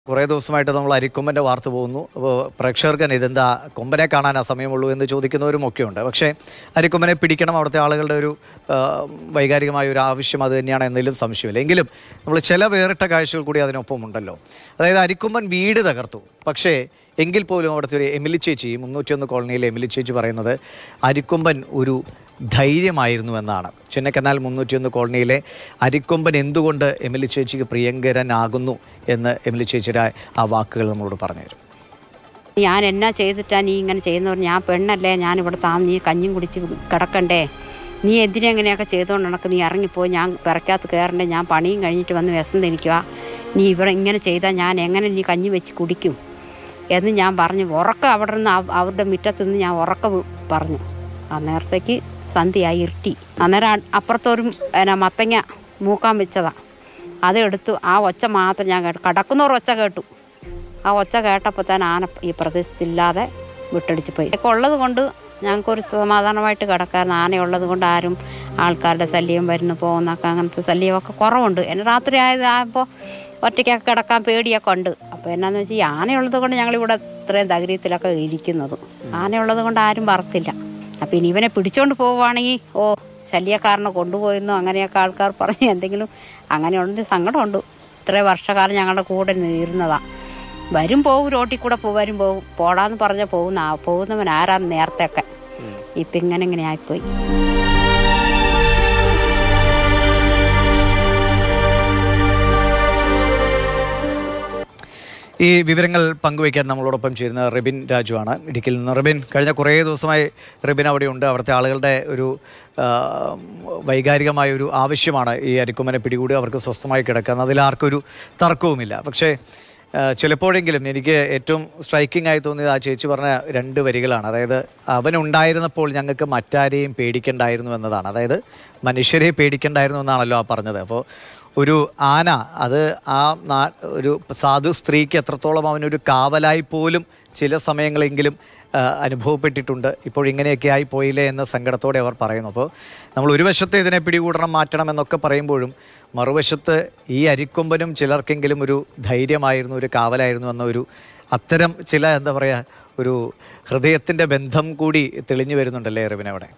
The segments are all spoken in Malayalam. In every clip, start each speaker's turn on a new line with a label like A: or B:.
A: കുറേ ദിവസമായിട്ട് നമ്മൾ അരിക്കൊമ്പൻ്റെ വാർത്ത പോകുന്നു അപ്പോൾ പ്രേക്ഷകർക്ക് തന്നെ ഇതെന്താ കൊമ്പനെ കാണാൻ ആ സമയമുള്ളൂ എന്ന് ചോദിക്കുന്നവരും ഒക്കെ ഉണ്ട് പക്ഷേ അരിക്കൊമ്പനെ പിടിക്കണം അവിടുത്തെ ആളുകളുടെ ഒരു ആ, വൈകാരികമായ ഒരു ആവശ്യം അത് തന്നെയാണ് എന്നതിലും സംശയമില്ല എങ്കിലും നമ്മൾ ചില വേറിട്ട കാഴ്ചകൾ കൂടി അതിനൊപ്പം ഉണ്ടല്ലോ അതായത് അരിക്കൊമ്പൻ വീട് തകർത്തു പക്ഷേ എങ്കിൽ പോലും അവിടുത്തെ ഒരു എമിലി ചേച്ചി മുന്നൂറ്റിയൊന്ന് കോളനിയിലെ എമിലി ചേച്ചി പറയുന്നത് അരിക്കൊമ്പൻ ഒരു ധൈര്യമായിരുന്നു എന്നാണ് ചിന്നക്കനാൽ മുന്നൂറ്റിയൊന്ന് കോളനിയിലെ അരിക്കൊമ്പൻ എന്തുകൊണ്ട് എമിലി ചേച്ചിക്ക് പ്രിയങ്കരനാകുന്നു എന്ന് എമിലി ചേച്ചിയുടെ ആ വാക്കുകൾ നമ്മളോട് പറഞ്ഞു തരും
B: ഞാൻ എന്നാ ചെയ്തിട്ടാ നീ ഇങ്ങനെ ചെയ്യുന്നവർ ഞാൻ പെണ്ണല്ലേ ഞാൻ ഇവിടെ താമ നീ കഞ്ഞും കുടിച്ച് കിടക്കണ്ടേ നീ എന്തിനെങ്ങനെയൊക്കെ ചെയ്തുകൊണ്ട് നടക്ക് നീ ഇറങ്ങിപ്പോയി ഞാൻ പിറക്കകത്ത് കയറണ്ടേ ഞാൻ പണിയും കഴിഞ്ഞിട്ട് വന്ന് വിഷം തിരിക്കുക നീ ഇവിടെ ഇങ്ങനെ ചെയ്താൽ ഞാൻ എങ്ങനെ നീ കഞ്ഞി വെച്ച് കുടിക്കും എന്ന് ഞാൻ പറഞ്ഞു ഉറക്കം അവിടെ നിന്ന് അവ- അവരുടെ മുറ്റത്ത് നിന്ന് ഞാൻ ഉറക്ക പറഞ്ഞു അന്നേരത്തേക്ക് സന്ധ്യയായി ഇരുട്ടി അന്നേരം അ- അപ്പുറത്തൊരു എന്നാ മത്തങ്ങ മൂക്കാൻ വെച്ചതാ അതെടുത്തു ആ ഒച്ച മാത്രം ഞാൻ കേട്ടു കടക്കുന്നവർ ഒച്ച കേട്ടു ആ ഒച്ച കേട്ടപ്പോൾ തന്നെ ആന ഈ പ്രദേശത്തില്ലാതെ വിട്ടടിച്ച് പോയി ഇതൊക്കെ ഉള്ളത് കൊണ്ട് ഞങ്ങൾക്കൊരു സമാധാനമായിട്ട് കിടക്കാറുണ്ട് ആനയുള്ളത് കൊണ്ട് ആരും ആൾക്കാരുടെ ശല്യം വരുന്നു പോകുന്നൊക്കെ അങ്ങനത്തെ ശല്യമൊക്കെ കുറവുണ്ട് എന്നെ രാത്രി ആയതായപ്പോൾ ഒറ്റയ്ക്കൊക്കെ കിടക്കാൻ പേടിയൊക്കെ ഉണ്ട് അപ്പോൾ എന്നാന്ന് വെച്ചാൽ ഈ ആനയുള്ളത് കൊണ്ട് ഞങ്ങളിവിടെ ഇത്രയും ധൈര്യത്തിലൊക്കെ ഇരിക്കുന്നത് ആനയുള്ളത് കൊണ്ട് ആരും പറത്തില്ല അപ്പം ഇനി ഇവനെ പിടിച്ചോണ്ട് പോവുകയാണെങ്കിൽ ഓ ശല്യക്കാരനെ കൊണ്ടുപോയെന്നോ അങ്ങനെയൊക്കെ ആൾക്കാർ പറഞ്ഞ് എന്തെങ്കിലും അങ്ങനെയുണ്ടെങ്കിൽ സങ്കടമുണ്ട് ഇത്രയും വർഷകാലം ഞങ്ങളുടെ കൂടെ ഇരുന്നതാണ് വരും പോവും റോട്ടിൽ കൂടെ പോ വരും പോവും പോടാന്ന് പറഞ്ഞ പോകുന്ന ആ പോകുന്നവൻ ആരാന്ന് നേരത്തെ ഒക്കെ ഇപ്പം ഇങ്ങനെ ഇങ്ങനെ ആയിപ്പോയി
A: ഈ വിവരങ്ങൾ പങ്കുവയ്ക്കാൻ നമ്മളോടൊപ്പം ചേരുന്ന റിബിൻ രാജുവാണ് ഇടുക്കിയിൽ നിന്ന് റിബിൻ കഴിഞ്ഞ കുറേ ദിവസമായി റിബിൻ അവിടെയുണ്ട് അവിടുത്തെ ആളുകളുടെ ഒരു ആ, വൈകാരികമായ ഒരു ആവശ്യമാണ് ഈ അരിക്കൊമ്പനെ പിടികൂടി അവർക്ക് സ്വസ്ഥമായി കിടക്കുക അതിൽ ആർക്കൊരു തർക്കവുമില്ല പക്ഷേ ആ, ചിലപ്പോഴെങ്കിലും എനിക്ക് ഏറ്റവും സ്ട്രൈക്കിംഗ് ആയി തോന്നിയത് ആ ചേച്ചി പറഞ്ഞ രണ്ട് വരികളാണ് അതായത് അവനുണ്ടായിരുന്നപ്പോൾ ഞങ്ങൾക്ക് മറ്റാരെയും പേടിക്കണ്ടായിരുന്നു എന്നതാണ് അതായത് മനുഷ്യരെ പേടിക്കണ്ടായിരുന്നു എന്നാണല്ലോ ആ പറഞ്ഞത് അപ്പോൾ ഒരു ആന അത് ആ നാ- ഒരു സാധു സ്ത്രീക്ക് എത്രത്തോളം അവനൊരു കാവലായി പോലും ചില സമയങ്ങളെങ്കിലും ആ, അനുഭവപ്പെട്ടിട്ടുണ്ട് ഇപ്പോൾ ഇങ്ങനെയൊക്കെ ആയി പോയില്ലേ എന്ന സങ്കടത്തോടെ അവർ പറയുന്നു അപ്പോൾ നമ്മൾ ഒരു വശത്ത് ഇതിനെ പിടികൂടണം മാറ്റണം എന്നൊക്കെ പറയുമ്പോഴും മറുവശത്ത് ഈ അരിക്കൊമ്പനും ചിലർക്കെങ്കിലും ഒരു ധൈര്യമായിരുന്നു ഒരു കാവലായിരുന്നു എന്ന ഒരു അത്തരം ചില എന്താ പറയുക ഒരു ഹൃദയത്തിൻ്റെ ബന്ധം കൂടി തെളിഞ്ഞു വരുന്നുണ്ടല്ലേ എറിവിന് അവിടെ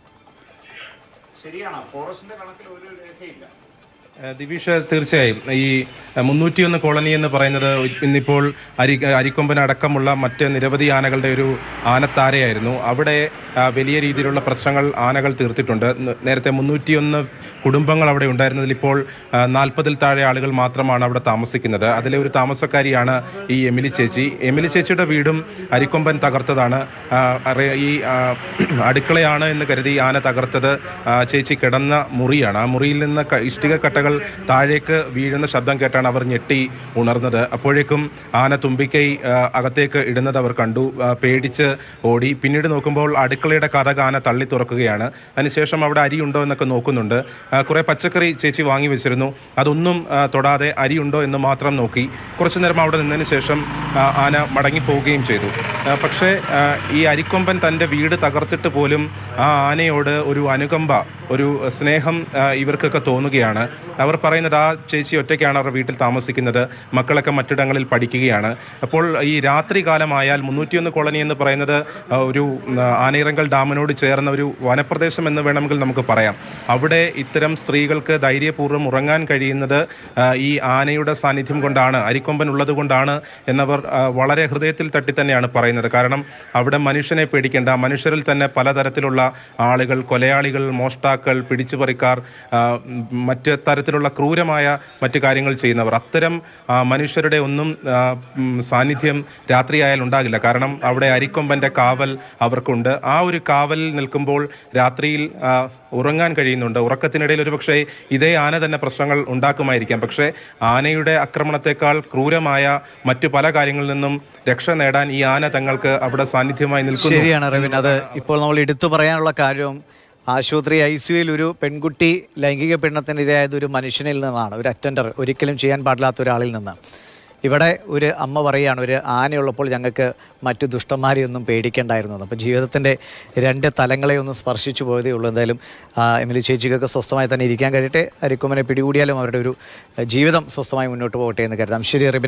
C: ഏഹ് ദിവിഷ തീർച്ചയായും ഈ മുന്നൂറ്റിയൊന്ന് കോളനി എന്ന് പറയുന്നത് ഇന്നിപ്പോൾ അരി അരിക്കൊമ്പൻ അടക്കമുള്ള മറ്റ് നിരവധി ആനകളുടെ ഒരു ആനത്താരയായിരുന്നു അവിടെ ആ, വലിയ രീതിയിലുള്ള പ്രശ്നങ്ങൾ ആനകൾ തീർത്തിട്ടുണ്ട് ന- നേരത്തെ മുന്നൂറ്റിയൊന്ന് കുടുംബങ്ങൾ അവിടെ ഉണ്ടായിരുന്നതിൽ ഇപ്പോൾ നാൽപ്പതിൽ താഴെ ആളുകൾ മാത്രമാണ് അവിടെ താമസിക്കുന്നത് അതിലെ ഒരു താമസക്കാരിയാണ് ഈ എമിലി ചേച്ചി എമിലി ചേച്ചിയുടെ വീടും അരിക്കൊമ്പൻ തകർത്തതാണ് ആ, അറിയ- ഈ ആ, അടുക്കളയാണ് എന്ന് കരുതി ആന തകർത്തത് ആ, ചേച്ചി കിടന്ന മുറിയാണ് ആ മുറിയിൽ നിന്ന് ക- ഇഷ്ടിക കട്ടകൾ താഴേക്ക് വീഴുന്ന ശബ്ദം കേട്ടാണ് അവർ ഞെട്ടി ഉണർന്നത് അപ്പോഴേക്കും ആന തുമ്പിക്കൈ ആ, അകത്തേക്ക് ഇടുന്നത് അവർ കണ്ടു ആ, പേടിച്ച് ഓടി പിന്നീട് നോക്കുമ്പോൾ അടുക്കളയുടെ കഥക ആന തള്ളി തുറക്കുകയാണ് അതിനുശേഷം അവിടെ അരി ഉണ്ടോ എന്നൊക്കെ നോക്കുന്നുണ്ട് ആ, കുറേ പച്ചക്കറി ചേച്ചി വാങ്ങി വെച്ചിരുന്നു അതൊന്നും ആ, തൊടാതെ അരി ഉണ്ടോ എന്ന് മാത്രം നോക്കി കുറച്ചു നേരം അവിടെ നിന്നതിന് ശേഷം ആ, ആന മടങ്ങിപ്പോവുകയും ചെയ്തു ആ, പക്ഷേ ആ, ഈ അരിക്കൊമ്പൻ തൻ്റെ വീട് തകർത്തിട്ട് പോലും ആ ആനയോട് ഒരു അനുകമ്പ ഒരു സ്നേഹം ആ, ഇവർക്കൊക്കെ തോന്നുകയാണ് അവർ പറയുന്നത് ആ ചേച്ചി ഒറ്റയ്ക്കാണ് അവരുടെ വീട്ടിൽ താമസിക്കുന്നത് മക്കളൊക്കെ മറ്റിടങ്ങളിൽ പഠിക്കുകയാണ് അപ്പോൾ ഈ രാത്രി കാലമായാൽ മുന്നൂറ്റിയൊന്ന് കോളനി എന്ന് പറയുന്നത് ആ, ഒരു ഉം, ആനയിറങ്കൽ ഡാമിനോട് ചേർന്ന ഒരു വനപ്രദേശം എന്ന് വേണമെങ്കിൽ നമുക്ക് പറയാം അവിടെ ഇത്തരം സ്ത്രീകൾക്ക് ധൈര്യപൂർവ്വം ഉറങ്ങാൻ കഴിയുന്നത് ആ, ഈ ആനയുടെ സാന്നിധ്യം കൊണ്ടാണ് അരിക്കൊമ്പൻ ഉള്ളത് കൊണ്ടാണ് എന്നവർ ആ, വളരെ ഹൃദയത്തിൽ തട്ടി തന്നെയാണ് പറയുന്നത് കാരണം അവിടെ മനുഷ്യനെ പേടിക്കേണ്ട മനുഷ്യരിൽ തന്നെ പലതരത്തിലുള്ള ആളുകൾ കൊലയാളികൾ മോഷ്ടാക്കൾ പിടിച്ചുപറിക്കാർ ആ, ഉം, മറ്റ് തരത്തിലുള്ള ക്രൂരമായ മറ്റു കാര്യങ്ങൾ ചെയ്യുന്നവർ അത്തരം ആ, മനുഷ്യരുടെ ഒന്നും ആ, ഉം, സാന്നിധ്യം രാത്രിയായാൽ ഉണ്ടാകില്ല കാരണം അവിടെ അരിക്കൊമ്പൻ്റെ കാവൽ അവർക്കുണ്ട് ആ ഒരു കാവലിൽ നിൽക്കുമ്പോൾ രാത്രിയിൽ ആ, ഉറങ്ങാൻ കഴിയുന്നുണ്ട് ഉറക്കത്തിനിടയിൽ ഒരുപക്ഷെ ഇതേ ആന തന്നെ പ്രശ്നങ്ങൾ ഉണ്ടാക്കുമായിരിക്കാം പക്ഷേ ആനയുടെ ആക്രമണത്തെക്കാൾ ക്രൂരമായ മറ്റു പല കാര്യങ്ങളിൽ നിന്നും രക്ഷ നേടാൻ ഈ ആന തങ്ങൾക്ക് അവിടെ സാന്നിധ്യമായി നിൽക്കുന്നു
A: ശരിയാണ് റവിൻ അത് ഇപ്പോൾ നമ്മൾ എടുത്തു പറയാനുള്ള കാര്യം ആശുപത്രി ഐ സിയുയിൽ ഒരു പെൺകുട്ടി ലൈംഗിക പീഡനത്തിനിരയായത് ഒരു മനുഷ്യനിൽ നിന്നാണ് ഒരു അറ്റൻഡർ ഒരിക്കലും ചെയ്യാൻ പാടില്ലാത്ത ഒരാളിൽ നിന്ന് ഇവിടെ ഒരു അമ്മ പറയുകയാണ് ഒരു ആനയുള്ളപ്പോൾ ഞങ്ങൾക്ക് മറ്റു ദുഷ്ടന്മാരെയൊന്നും പേടിക്കേണ്ടായിരുന്നു എന്ന്. അപ്പോൾ ജീവിതത്തിൻ്റെ രണ്ട് തലങ്ങളെ ഒന്ന് സ്പർശിച്ചു പോയതേ ഉള്ളൂ എന്തായാലും ആ, എമിലി ചേച്ചിക്കൊക്കെ സ്വസ്ഥമായി തന്നെ ഇരിക്കാൻ കഴിയട്ടെ അരിക്കൊമ്പനെ പിടികൂടിയാലും അവരുടെ ഒരു ജീവിതം സ്വസ്ഥമായി മുന്നോട്ട് പോകട്ടെ എന്ന് കരുതാം ശരി റിബിൻ